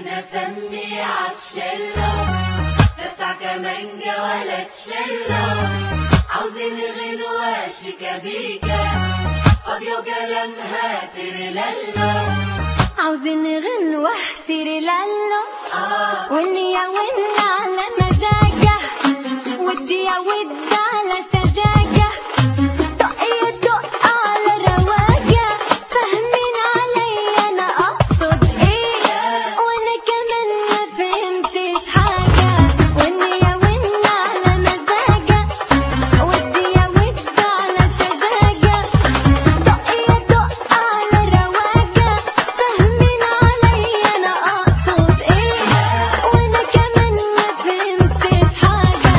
بدنا سمي عفشلو تفتح كمانجا ولا تشلو عاوزين غنوة شيكابيكا فاضية وكلامها ترللو عاوزين غنوة ترللو آه واللي يا وين على مزاجه ودي يا ود على سجاجه طقية دق على رواجه فاهمين علي انا اقصد ايه وانا كمان ما فهمتش حاجه واللي يا وين على مزاجه ودي يا ود على سجاجه طقية دق على رواجه فاهمين علي انا اقصد ايه وانا كمان ما فهمتش حاجه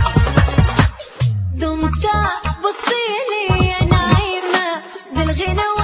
دمت بصيلي يا نعيمة بالغنى